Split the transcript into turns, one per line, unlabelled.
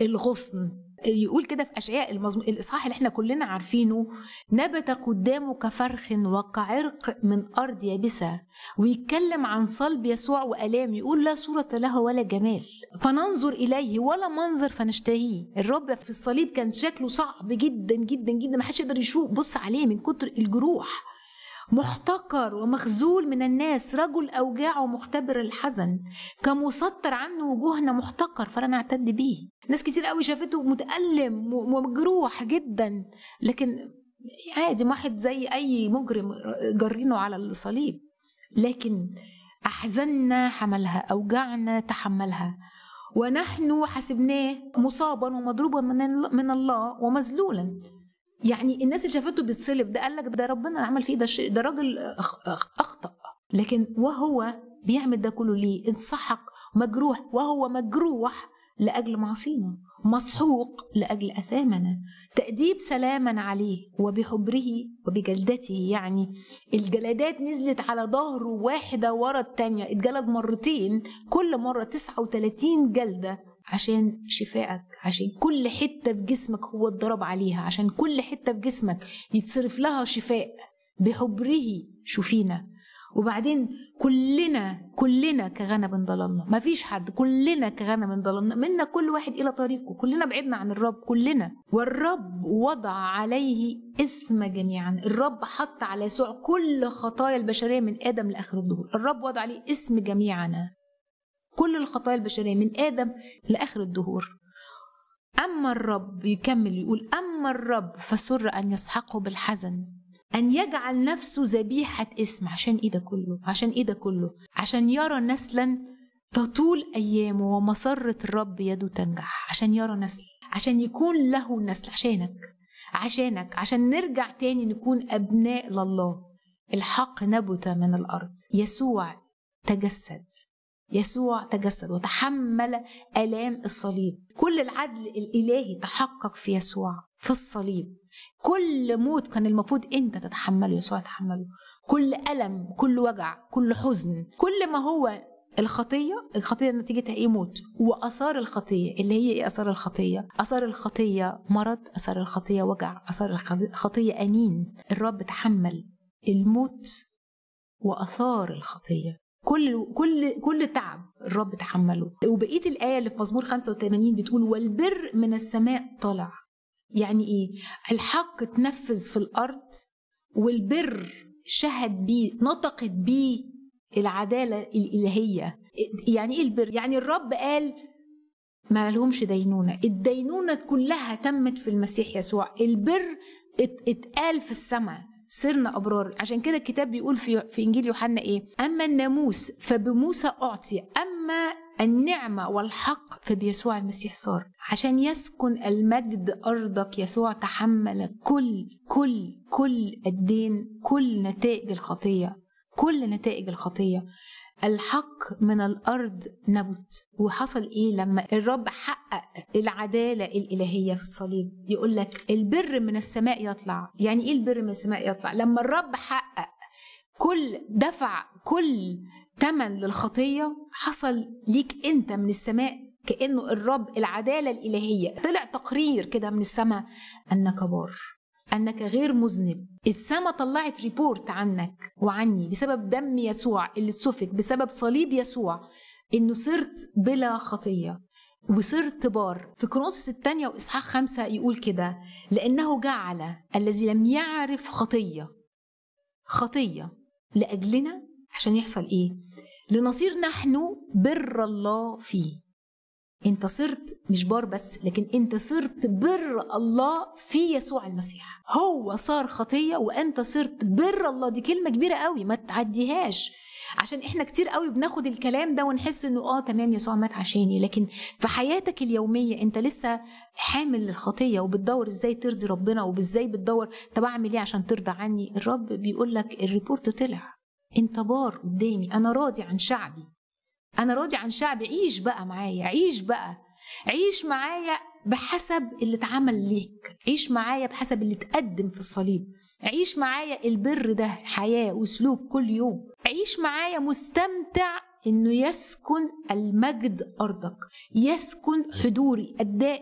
الغصن يقول كده في اشعياء المزمور الاصحاح اللي احنا كلنا عارفينه نبت قدامه كفرخ وكعرق من ارض يابسه ويتكلم عن صلب يسوع والام يقول لا صوره له ولا جمال فننظر اليه ولا منظر فنشتهيه الرب في الصليب كان شكله صعب جدا جدا جدا ما حدش يقدر يشوف بص عليه من كتر الجروح محتقر ومخذول من الناس رجل أوجاع ومختبر الحزن كمسطر عنه وجوهنا محتقر فلا نعتد به ناس كتير قوي شافته متألم ومجروح جدا لكن عادي واحد زي أي مجرم جرينه على الصليب لكن أحزننا حملها أوجعنا تحملها ونحن حسبناه مصابا ومضروبا من الله ومذلولا يعني الناس اللي شافته بيتصلب ده قال لك ده ربنا عمل فيه ده شيء ده راجل اخطا لكن وهو بيعمل ده كله ليه انسحق مجروح وهو مجروح لاجل معصينا مسحوق لاجل اثامنا تاديب سلاما عليه وبحبره وبجلدته يعني الجلدات نزلت على ظهره واحده ورا الثانيه اتجلد مرتين كل مره 39 جلده عشان شفائك عشان كل حته في جسمك هو اتضرب عليها عشان كل حته في جسمك يتصرف لها شفاء بحبره شوفينا وبعدين كلنا كلنا كغنم ضللنا ما فيش حد كلنا كغنم ضللنا منا كل واحد الى طريقه كلنا بعدنا عن الرب كلنا والرب وضع عليه اثم جميعا الرب حط على يسوع كل خطايا البشريه من ادم لاخر الدهور الرب وضع عليه اسم جميعنا كل الخطايا البشرية من آدم لآخر الدهور أما الرب يكمل يقول أما الرب فسر أن يسحقه بالحزن أن يجعل نفسه ذبيحة اسم عشان إيه ده كله عشان إيه ده كله عشان يرى نسلا تطول أيامه ومسرة الرب يده تنجح عشان يرى نسل عشان يكون له نسل عشانك عشانك عشان نرجع تاني نكون أبناء لله الحق نبت من الأرض يسوع تجسد يسوع تجسد وتحمل آلام الصليب كل العدل الإلهي تحقق في يسوع في الصليب كل موت كان المفروض أنت تتحمله يسوع تحمله كل ألم كل وجع كل حزن كل ما هو الخطية الخطية نتيجتها ايه موت وآثار الخطية اللي هي ايه آثار الخطية آثار الخطية مرض آثار الخطية وجع آثار الخطية أنين الرب تحمل الموت وآثار الخطية كل كل كل تعب الرب تحمله وبقيه الايه اللي في مزمور 85 بتقول والبر من السماء طلع يعني ايه الحق اتنفذ في الارض والبر شهد بيه نطقت بيه العداله الالهيه يعني ايه البر يعني الرب قال ما لهمش دينونه الدينونه كلها تمت في المسيح يسوع البر اتقال في السماء صرنا أبرار عشان كده الكتاب بيقول في, في إنجيل يوحنا إيه أما الناموس فبموسى أعطي أما النعمة والحق فبيسوع المسيح صار عشان يسكن المجد أرضك يسوع تحمل كل كل كل الدين كل نتائج الخطية كل نتائج الخطية الحق من الأرض نبت وحصل إيه لما الرب حقق العدالة الإلهية في الصليب يقول لك البر من السماء يطلع يعني إيه البر من السماء يطلع لما الرب حقق كل دفع كل تمن للخطية حصل ليك أنت من السماء كأنه الرب العدالة الإلهية طلع تقرير كده من السماء أنك بار أنك غير مذنب السماء طلعت ريبورت عنك وعني بسبب دم يسوع اللي اتسفك بسبب صليب يسوع إنه صرت بلا خطية وصرت بار في كرونس الثانية وإصحاح خمسة يقول كده لأنه جعل الذي لم يعرف خطية خطية لأجلنا عشان يحصل إيه لنصير نحن بر الله فيه انت صرت مش بار بس لكن انت صرت بر الله في يسوع المسيح هو صار خطية وانت صرت بر الله دي كلمة كبيرة قوي ما تعديهاش عشان احنا كتير قوي بناخد الكلام ده ونحس انه اه تمام يسوع مات عشاني لكن في حياتك اليومية انت لسه حامل للخطية وبتدور ازاي ترضي ربنا وازاي بتدور طب اعمل ايه عشان ترضى عني الرب بيقول لك الريبورت طلع انت بار قدامي انا راضي عن شعبي انا راضي عن شعبي عيش بقى معايا عيش بقى عيش معايا بحسب اللي اتعمل ليك عيش معايا بحسب اللي اتقدم في الصليب عيش معايا البر ده حياة وسلوك كل يوم عيش معايا مستمتع انه يسكن المجد ارضك يسكن حضوري الدائم